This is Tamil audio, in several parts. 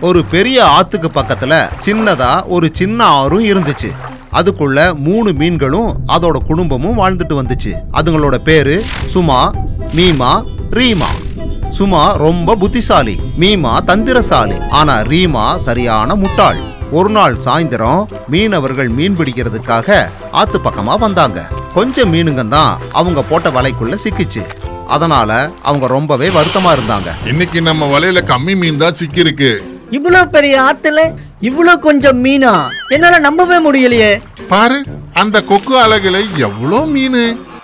ஒரு பெரிய ஆத்துக்கு பக்கத்துல சின்னதா ஒரு சின்ன ஆறும் இருந்துச்சு அதுக்குள்ள மூணு மீன்களும் அதோட குடும்பமும் வாழ்ந்துட்டு வந்துச்சு அதுங்களோட பேரு சுமா மீமா ரீமா சுமா ரொம்ப புத்திசாலி மீமா தந்திரசாலி ஆனா ரீமா சரியான முட்டாள் ஒரு நாள் சாயந்தரம் மீனவர்கள் மீன் பிடிக்கிறதுக்காக ஆத்து பக்கமா வந்தாங்க கொஞ்சம் மீனுங்க தான் அவங்க போட்ட வலைக்குள்ள சிக்கிச்சு அதனால அவங்க ரொம்பவே வருத்தமா இருந்தாங்க இன்னைக்கு நம்ம வலையில கம்மி மீன் தான் சிக்கிருக்கு இவ்வளோ பெரிய ஆத்துல இவ்வளோ கொஞ்சம் மீனா என்னால நம்பவே முடியலையே பாரு அந்த கொக்கு அலகுல எவ்வளோ மீன்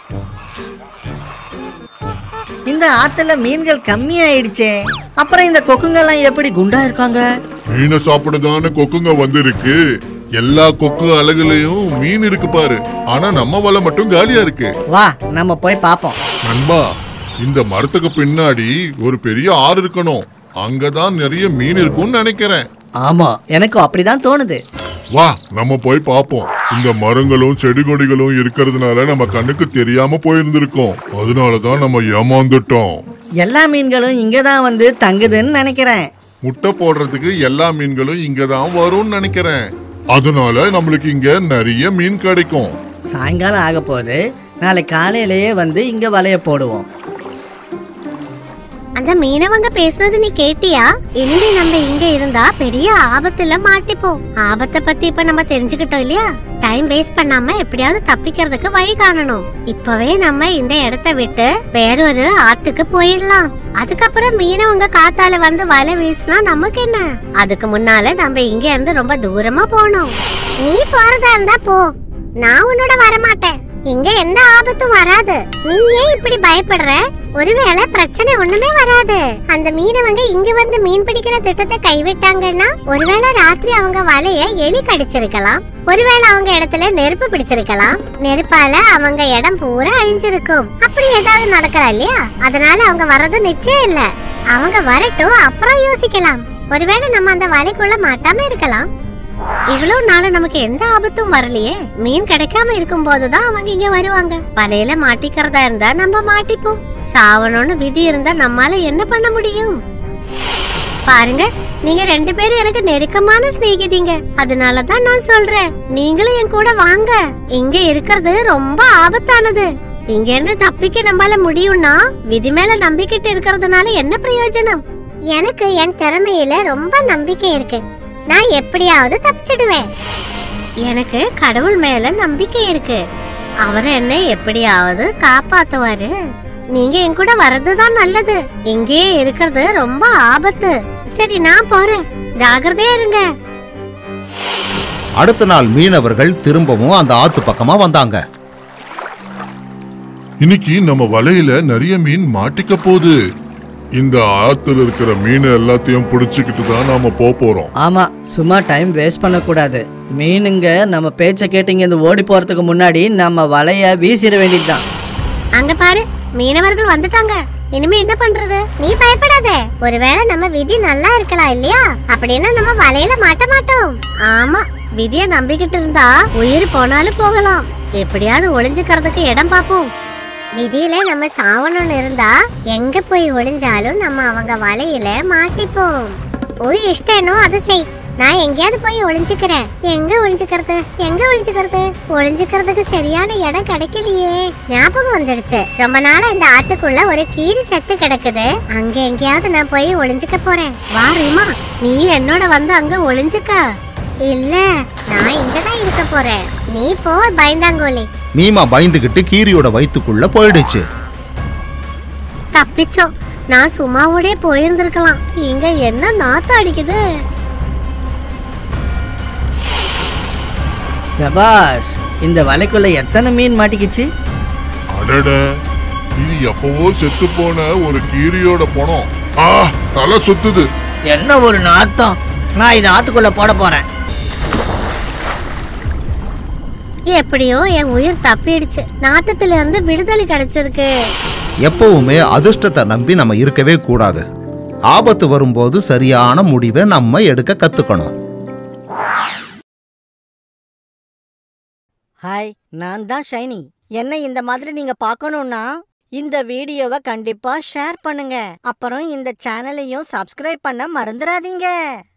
இந்த ஆத்துல மீன்கள் கம்மியாயிடுச்சே அப்புறம் இந்த கொக்குங்கெல்லாம் எப்படி குண்டா இருக்காங்க மீனை சாப்பிடுதான்னு கொக்குங்க வந்திருக்கு எல்லா கொக்கு அலகுலயும் மீன் இருக்கு பாரு ஆனா நம்ம வலை மட்டும் காலியா இருக்கு வா நம்ம போய் பார்ப்போம் நண்பா இந்த மரத்துக்கு பின்னாடி ஒரு பெரிய ஆறு இருக்கணும் அங்கதான் நிறைய மீன் இருக்கும்னு நினைக்கிறேன் ஆமா எனக்கும் அப்படிதான் தோணுது வா நம்ம போய் பார்ப்போம் இந்த மரங்களும் செடி கொடிகளும் இருக்கிறதுனால நம்ம கண்ணுக்கு தெரியாம போயிருந்திருக்கோம் அதனாலதான் நம்ம ஏமாந்துட்டோம் எல்லா மீன்களும் இங்க தான் வந்து தங்குதுன்னு நினைக்கிறேன் முட்டை போடுறதுக்கு எல்லா மீன்களும் இங்க தான் வரும்னு நினைக்கிறேன் அதனால நம்மளுக்கு இங்க நிறைய மீன் கிடைக்கும் சாயங்காலம் ஆக போகுது நாளை காலையிலேயே வந்து இங்க வலைய போடுவோம் அந்த மீனவங்க பேசுனது நீ கேட்டியா இனிமே நம்ம இங்க இருந்தா பெரிய ஆபத்துல மாட்டிப்போம் ஆபத்தை பத்தி இப்ப நம்ம தெரிஞ்சுக்கிட்டோம் இல்லையா டைம் வேஸ்ட் பண்ணாம எப்படியாவது தப்பிக்கிறதுக்கு வழி காணணும் இப்பவே நம்ம இந்த இடத்த விட்டு வேறொரு ஆத்துக்கு போயிடலாம் அதுக்கப்புறம் மீனவங்க காத்தால வந்து வலை வீசினா நமக்கு என்ன அதுக்கு முன்னால நம்ம இங்க இருந்து ரொம்ப தூரமா போகணும் நீ போறதா இருந்தா போ நான் உன்னோட வரமாட்டேன் இங்க எந்த ஆபத்தும் வராது நீ ஏன் இப்படி பயப்படுற ஒருவேளை பிரச்சனை ஒண்ணுமே வராது அந்த மீனவங்க இங்க வந்து மீன் பிடிக்கிற திட்டத்தை கைவிட்டாங்கன்னா ஒருவேளை ராத்திரி அவங்க வலைய எலி கடிச்சிருக்கலாம் ஒருவேளை அவங்க இடத்துல நெருப்பு பிடிச்சிருக்கலாம் நெருப்பால அவங்க இடம் பூரா அழிஞ்சிருக்கும் அப்படி ஏதாவது நடக்கலாம் இல்லையா அதனால அவங்க வர்றது நிச்சயம் இல்ல அவங்க வரட்டும் அப்புறம் யோசிக்கலாம் ஒருவேளை நம்ம அந்த வலைக்குள்ள மாட்டாம இருக்கலாம் இவ்வளவு நாள் நமக்கு எந்த ஆபத்தும் வரலையே மீன் கிடைக்காம இருக்கும் போதுதான் அவங்க இங்க வருவாங்க வலையில மாட்டிக்கிறதா இருந்தா நம்ம மாட்டிப்போம் சாவணும்னு விதி இருந்தா நம்மால என்ன பண்ண முடியும் பாருங்க நீங்க ரெண்டு பேரும் எனக்கு நெருக்கமான சிநேகிதிங்க அதனாலதான் நான் சொல்றேன் நீங்களும் என் கூட வாங்க இங்க இருக்கிறது ரொம்ப ஆபத்தானது இங்க இருந்து தப்பிக்க நம்மால முடியும்னா விதி மேல நம்பிக்கிட்டு இருக்கிறதுனால என்ன பிரயோஜனம் எனக்கு என் திறமையில ரொம்ப நம்பிக்கை இருக்கு நான் எப்படியாவது தப்பிச்சிடுவேன் எனக்கு கடவுள் மேல நம்பிக்கை இருக்கு அவர் என்ன எப்படியாவது காப்பாத்துவாரு நீங்க என் கூட வர்றதுதான் நல்லது இங்கேயே இருக்கிறது ரொம்ப ஆபத்து சரி நான் போறேன் ஜாகிரதையா இருங்க அடுத்த நாள் மீனவர்கள் திரும்பவும் அந்த ஆத்து பக்கமா வந்தாங்க இன்னைக்கு நம்ம வலையில நிறைய மீன் மாட்டிக்க போகுது இந்த ஆத்துல இருக்கிற மீன் எல்லாத்தையும் பிடிச்சுக்கிட்டு தான் நாம போக போறோம் ஆமா சும்மா டைம் வேஸ்ட் பண்ணக்கூடாது மீனுங்க நம்ம பேச்சை கேட்டு இங்க இருந்து ஓடி போறதுக்கு முன்னாடி நம்ம வலைய வீசிட வேண்டியதுதான் அங்க பாரு மீனவர்கள் வந்துட்டாங்க இனிமே என்ன பண்றது நீ பயப்படாத ஒருவேளை நம்ம விதி நல்லா இருக்கலாம் இல்லையா அப்படின்னா நம்ம வலையில மாட்ட மாட்டோம் ஆமா விதிய நம்பிக்கிட்டு இருந்தா உயிர் போனாலும் போகலாம் எப்படியாவது ஒளிஞ்சுக்கிறதுக்கு இடம் பாப்போம் விதியில நம்ம சாவணும்னு இருந்தா எங்க போய் ஒளிஞ்சாலும் நம்ம அவங்க வலையில மாட்டிப்போம் ஒரு இஷ்டனோ அதை செய் நான் எங்கேயாவது போய் ஒளிஞ்சுக்கிறேன் எங்க ஒளிஞ்சுக்கிறது எங்க ஒளிஞ்சுக்கிறது ஒளிஞ்சுக்கிறதுக்கு சரியான இடம் கிடைக்கலையே ஞாபகம் வந்துடுச்சு ரொம்ப நாளா இந்த ஆத்துக்குள்ள ஒரு கீரி செத்து கிடக்குது அங்க எங்கேயாவது நான் போய் ஒளிஞ்சுக்க போறேன் வா ரீமா நீ என்னோட வந்து அங்க ஒளிஞ்சுக்க இல்ல நான் இங்கதான் இருக்க போறேன் நீ போ பயந்தாங்கோலி மீமா பயந்துகிட்டு கீரியோட வயித்துக்குள்ள போயிடுச்சு தப்பிச்சோம் நான் சும்மாவோடே போயிருந்திருக்கலாம் இங்க என்ன நாத்தம் அடிக்குது சபாஷ் இந்த வலைக்குள்ள எத்தனை மீன் மாட்டிக்கிச்சு அடட இது எப்பவோ செத்து போன ஒரு கீரியோட பணம் ஆ தலை சுத்துது என்ன ஒரு நாத்தம் நான் இதை ஆத்துக்குள்ள போட போறேன் எப்படியோ என் உயிர் தப்பிடுச்சு நாத்தத்துல இருந்து விடுதலை கிடைச்சிருக்கு எப்பவுமே அதிர்ஷ்டத்தை நம்பி நம்ம இருக்கவே கூடாது ஆபத்து வரும்போது சரியான முடிவை நம்ம எடுக்க கத்துக்கணும் ஹாய் நான் தான் ஷைனி என்ன இந்த மாதிரி நீங்க பார்க்கணும்னா இந்த வீடியோவை கண்டிப்பா ஷேர் பண்ணுங்க அப்புறம் இந்த சேனலையும் சப்ஸ்கிரைப் பண்ண மறந்துடாதீங்க